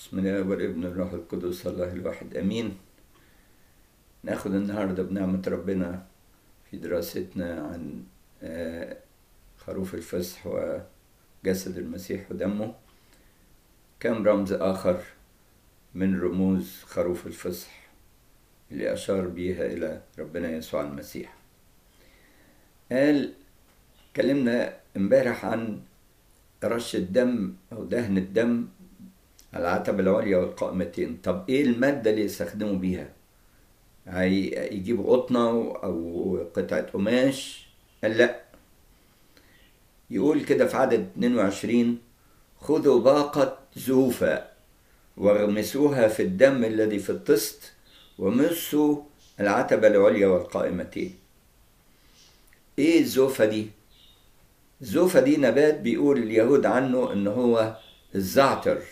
بسم الله والابن الروح القدس الله الواحد امين ناخد النهارده بنعمة ربنا في دراستنا عن آه، خروف الفصح وجسد المسيح ودمه كم رمز آخر من رموز خروف الفصح اللي أشار بيها إلى ربنا يسوع المسيح قال كلمنا امبارح عن رش الدم أو دهن الدم على العتبة العليا والقائمتين طب ايه المادة اللي يستخدموا بيها هي- يجيبوا قطنة او قطعة قماش قال لا يقول كده في عدد 22 خذوا باقة زوفة واغمسوها في الدم الذي في الطست ومسوا العتبة العليا والقائمتين ايه الزوفة دي الزوفة دي نبات بيقول اليهود عنه ان هو الزعتر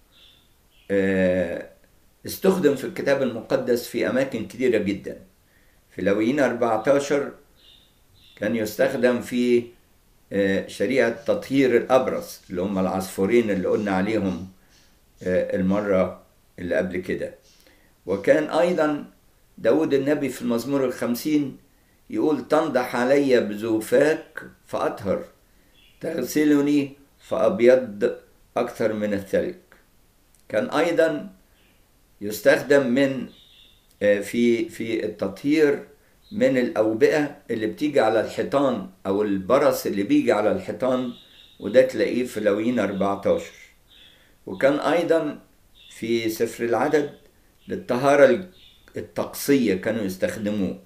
آه، استخدم في الكتاب المقدس في أماكن كثيرة جدا في لويين 14 كان يستخدم في آه، شريعة تطهير الأبرص اللي هم العصفورين اللي قلنا عليهم آه، المرة اللي قبل كده وكان أيضا داود النبي في المزمور الخمسين يقول تنضح علي بزوفاك فأطهر تغسلني فأبيض أكثر من الثلج كان ايضا يستخدم من آه، في في التطهير من الاوبئه اللي بتيجي على الحيطان او البرص اللي بيجي على الحيطان وده تلاقيه في لويين 14 وكان ايضا في سفر العدد للطهاره الطقسيه كانوا يستخدموه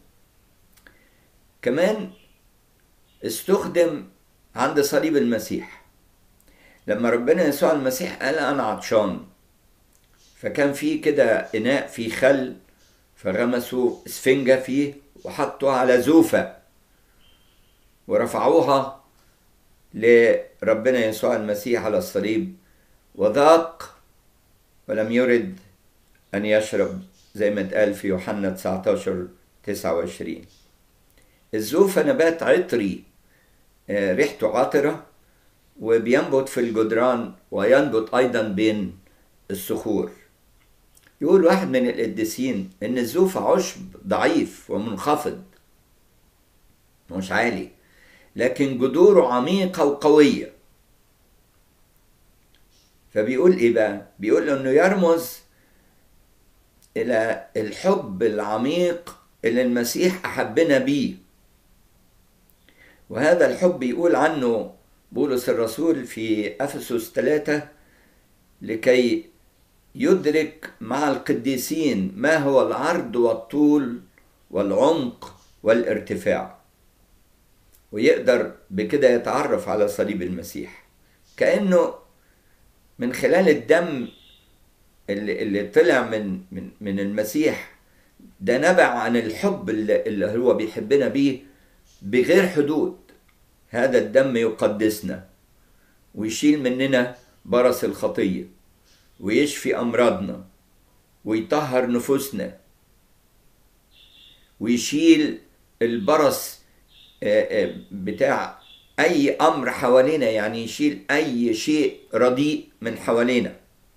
كمان استخدم عند صليب المسيح لما ربنا يسوع المسيح قال انا عطشان فكان في كده اناء فيه خل فغمسوا اسفنجة فيه وحطوها على زوفة ورفعوها لربنا يسوع المسيح على الصليب وذاق ولم يرد أن يشرب زي ما اتقال في يوحنا 19 29 الزوفة نبات عطري آه، ريحته عطرة وبينبت في الجدران وينبت أيضا بين الصخور يقول واحد من القديسين ان الزوف عشب ضعيف ومنخفض مش عالي لكن جذوره عميقة وقوية فبيقول ايه بقى بيقول انه يرمز الى الحب العميق اللي المسيح احبنا بيه وهذا الحب يقول عنه بولس الرسول في افسس 3 لكي يدرك مع القديسين ما هو العرض والطول والعمق والارتفاع ويقدر بكده يتعرف على صليب المسيح كأنه من خلال الدم اللي, اللي طلع من من من المسيح ده نبع عن الحب اللي, اللي هو بيحبنا بيه بغير حدود هذا الدم يقدسنا ويشيل مننا برص الخطيه ويشفي أمراضنا ويطهر نفوسنا ويشيل البرص آه، آه، بتاع أي أمر حوالينا يعني يشيل أي شيء رديء من حوالينا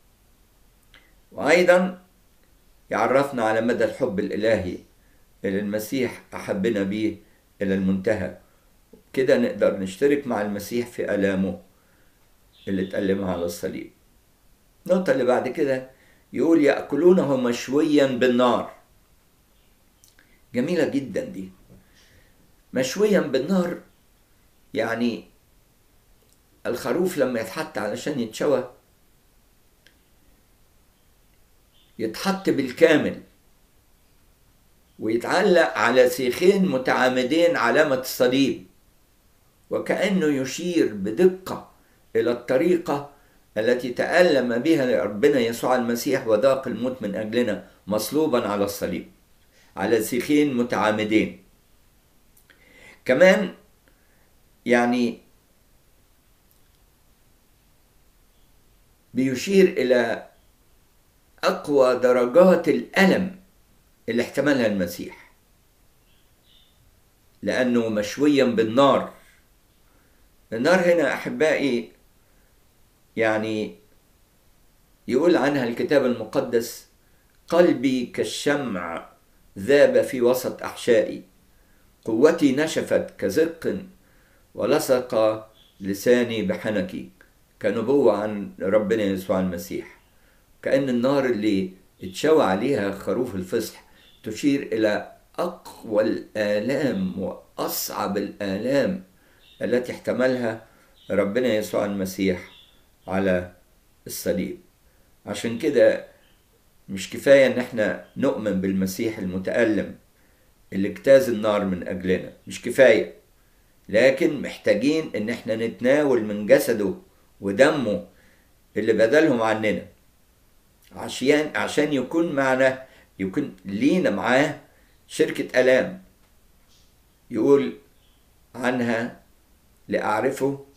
وأيضا يعرفنا على مدى الحب الإلهي اللي المسيح أحبنا بيه إلى المنتهى كده نقدر نشترك مع المسيح في آلامه اللي اتألمها على الصليب النقطة اللي بعد كده يقول يأكلونه مشويا بالنار جميلة جدا دي مشويا بالنار يعني الخروف لما يتحط علشان يتشوى يتحط بالكامل ويتعلق على سيخين متعامدين علامة الصليب وكأنه يشير بدقة إلى الطريقة التي تألم بها ربنا يسوع المسيح وذاق الموت من أجلنا مصلوبا على الصليب على سيخين متعامدين كمان يعني بيشير إلى أقوى درجات الألم اللي احتملها المسيح لأنه مشويا بالنار النار هنا أحبائي يعني يقول عنها الكتاب المقدس قلبي كالشمع ذاب في وسط أحشائي قوتي نشفت كزق ولصق لساني بحنكي كنبوة عن ربنا يسوع المسيح كأن النار اللي اتشوى عليها خروف الفصح تشير إلى أقوى الآلام وأصعب الآلام التي احتملها ربنا يسوع المسيح على الصليب عشان كده مش كفاية ان احنا نؤمن بالمسيح المتألم اللي اجتاز النار من اجلنا مش كفاية لكن محتاجين ان احنا نتناول من جسده ودمه اللي بذلهم عننا عشان عشان يكون معنا يكون لينا معاه شركة ألام يقول عنها لأعرفه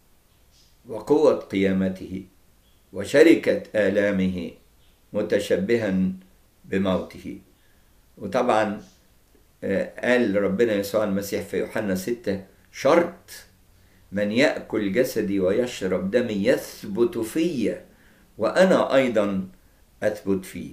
وقوة قيامته وشركة آلامه متشبها بموته وطبعا قال ربنا يسوع المسيح في يوحنا ستة شرط من يأكل جسدي ويشرب دمي يثبت في وأنا أيضا أثبت فيه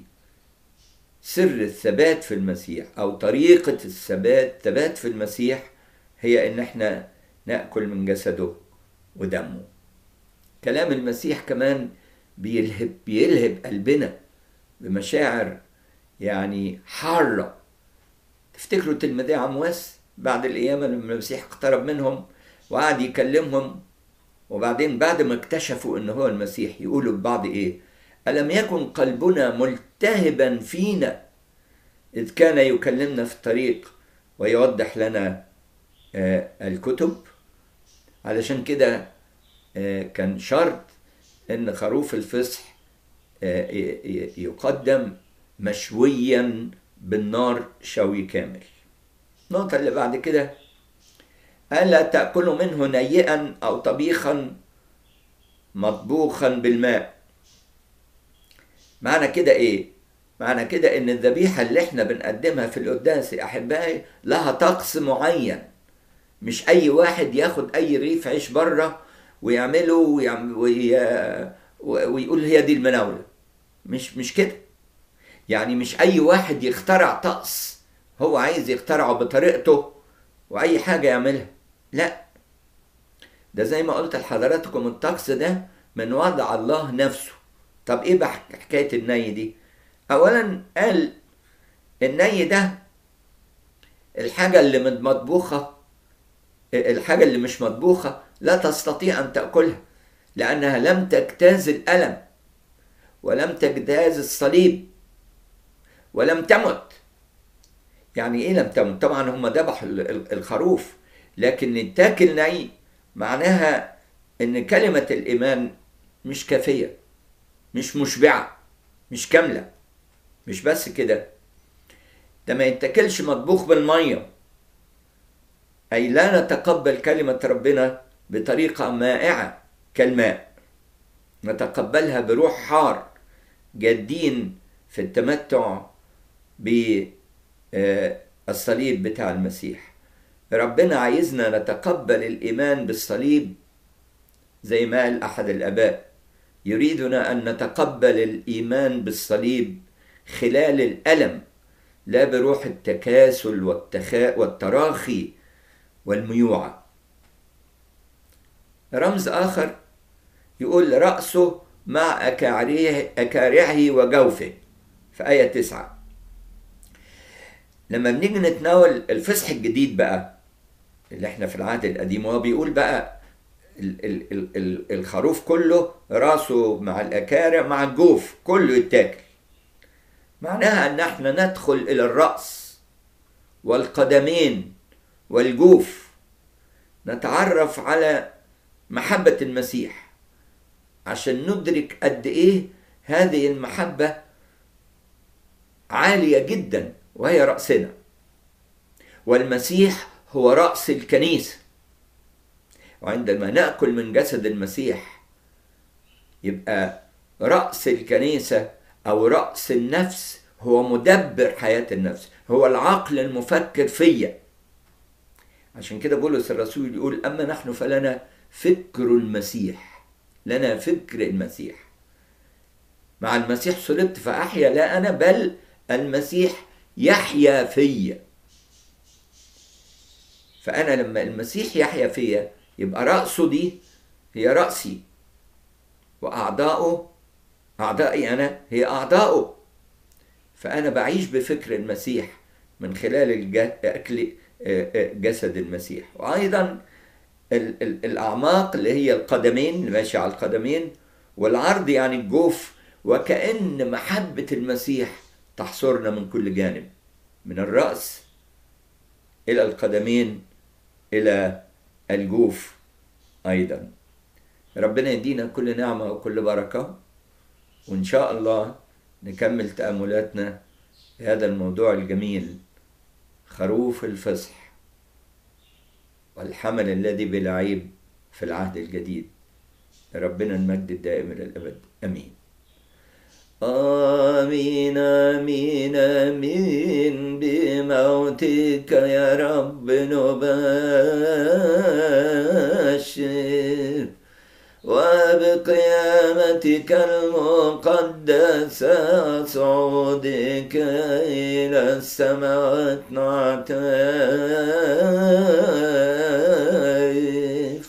سر الثبات في المسيح أو طريقة الثبات ثبات في المسيح هي إن احنا نأكل من جسده ودمه كلام المسيح كمان بيلهب بيلهب قلبنا بمشاعر يعني حارة تفتكروا تلميذي عمواس بعد القيامة لما المسيح اقترب منهم وقعد يكلمهم وبعدين بعد ما اكتشفوا ان هو المسيح يقولوا ببعض ايه ألم يكن قلبنا ملتهبا فينا إذ كان يكلمنا في الطريق ويوضح لنا آه الكتب علشان كده آه كان شرط ان خروف الفصح آه يقدم مشويا بالنار شوي كامل النقطة اللي بعد كده ألا تأكلوا منه نيئا أو طبيخا مطبوخا بالماء معنى كده إيه؟ معنى كده إن الذبيحة اللي إحنا بنقدمها في القداس يا أحبائي لها طقس معين مش أي واحد ياخد أي رغيف عيش بره ويعمله ويعمل وي... ويقول هي دي المناولة مش مش كده يعني مش أي واحد يخترع طقس هو عايز يخترعه بطريقته وأي حاجة يعملها لا ده زي ما قلت لحضراتكم الطقس ده من وضع الله نفسه طب ايه بقى حكاية الني دي اولا قال الني ده الحاجة اللي مطبوخة الحاجة اللي مش مطبوخة لا تستطيع ان تأكلها لانها لم تجتاز الألم ولم تجتاز الصليب ولم تمت يعني ايه لم تمت طبعا هم ذبحوا الخروف لكن التاكل ني معناها ان كلمة الايمان مش كافية مش مشبعة مش كاملة مش بس كده ده ما يتاكلش مطبوخ بالمية أي لا نتقبل كلمة ربنا بطريقة مائعة كالماء نتقبلها بروح حار جادين في التمتع بالصليب بتاع المسيح ربنا عايزنا نتقبل الإيمان بالصليب زي ما قال أحد الآباء يريدنا أن نتقبل الإيمان بالصليب خلال الألم لا بروح التكاسل والتخاء والتراخي والميوعة رمز آخر يقول رأسه مع أكارعه, أكارعه وجوفه في آية تسعة لما بنيجي نتناول الفصح الجديد بقى اللي احنا في العهد القديم هو بيقول بقى ال ال ال ال الخروف كله راسه مع الأكارع مع الجوف كله يتاكل معناها ان احنا ندخل الى الرأس والقدمين والجوف نتعرف على محبة المسيح عشان ندرك قد ايه هذه المحبة عالية جدا وهي رأسنا والمسيح هو رأس الكنيسة وعندما ناكل من جسد المسيح يبقى راس الكنيسه او راس النفس هو مدبر حياه النفس هو العقل المفكر فيا عشان كده بولس الرسول يقول اما نحن فلنا فكر المسيح لنا فكر المسيح مع المسيح صلبت فأحيا لا أنا بل المسيح يحيا فيا فأنا لما المسيح يحيا فيا يبقى رأسه دي هي رأسي وأعضاؤه أعضائي أنا هي أعضاؤه فأنا بعيش بفكر المسيح من خلال أكل جسد المسيح وأيضا الأعماق اللي هي القدمين اللي ماشي على القدمين والعرض يعني الجوف وكأن محبة المسيح تحصرنا من كل جانب من الرأس إلى القدمين إلى الجوف أيضا ربنا يدينا كل نعمة وكل بركة وإن شاء الله نكمل تأملاتنا في هذا الموضوع الجميل خروف الفصح والحمل الذي بلا عيب في العهد الجديد ربنا المجد الدائم إلى الأبد أمين آمين آمين آمين بموتك يا رب نبشر وبقيامتك المقدسة صعودك إلى السماوات نعترف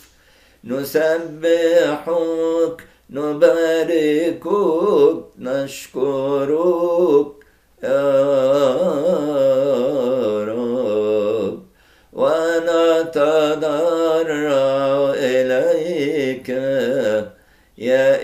نسبحك نباركك نشكرك يا رب ونتضرع إليك يا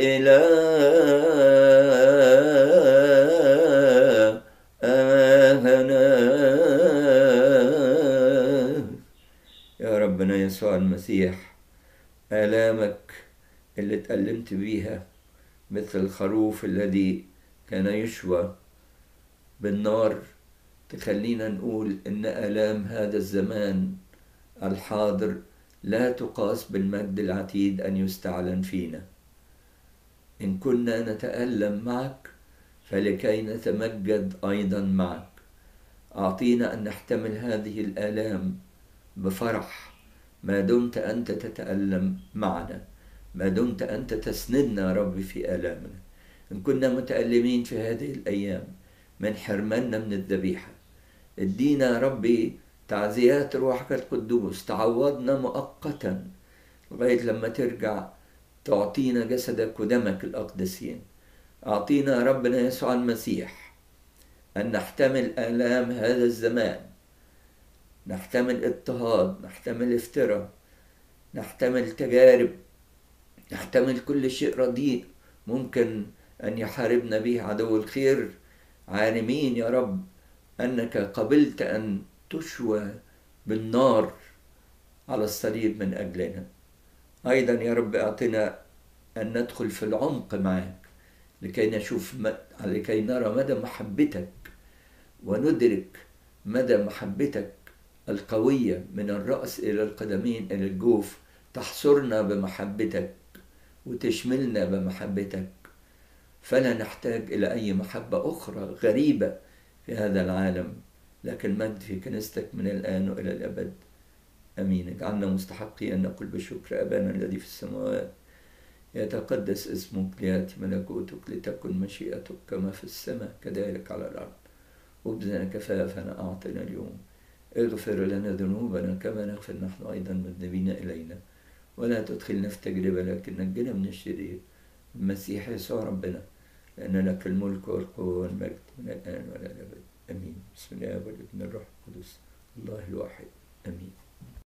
إلهنا يا ربنا يسوع المسيح آلامك اللي اتألمت بيها مثل الخروف الذي كان يشوى بالنار تخلينا نقول إن آلام هذا الزمان الحاضر لا تقاس بالمجد العتيد أن يستعلن فينا إن كنا نتألم معك فلكي نتمجد أيضا معك أعطينا أن نحتمل هذه الآلام بفرح ما دمت أنت تتألم معنا ما دمت أنت تسندنا يا رب في آلامنا إن كنا متألمين في هذه الأيام من حرمنا من الذبيحة ادينا يا ربي تعزيات روحك القدوس تعوضنا مؤقتا لغاية لما ترجع تعطينا جسدك ودمك الأقدسين أعطينا يا ربنا يسوع المسيح أن نحتمل آلام هذا الزمان نحتمل اضطهاد نحتمل افتراء نحتمل تجارب نحتمل كل شيء رديء ممكن أن يحاربنا به عدو الخير عالمين يا رب أنك قبلت أن تشوى بالنار على الصليب من أجلنا أيضا يا رب أعطنا أن ندخل في العمق معك لكي نشوف لكي نرى مدى محبتك وندرك مدى محبتك القوية من الرأس إلى القدمين إلى الجوف تحصرنا بمحبتك وتشملنا بمحبتك فلا نحتاج إلى أي محبة أخرى غريبة في هذا العالم لكن مجد في كنيستك من الآن وإلى الأبد أمين اجعلنا مستحقين أن نقول بشكر أبانا الذي في السماوات يتقدس اسمك ليأتي ملكوتك لتكن مشيئتك كما في السماء كذلك على الأرض خبزنا كفافنا أعطنا اليوم اغفر لنا ذنوبنا كما نغفر نحن أيضا مذنبين إلينا ولا تدخلنا في تجربة لكن نجنا من الشرير المسيح يسوع ربنا لأن لك الملك والقوة والمجد من الآن ولا الأبد آمين بسم الله والابن الروح القدس الله الواحد آمين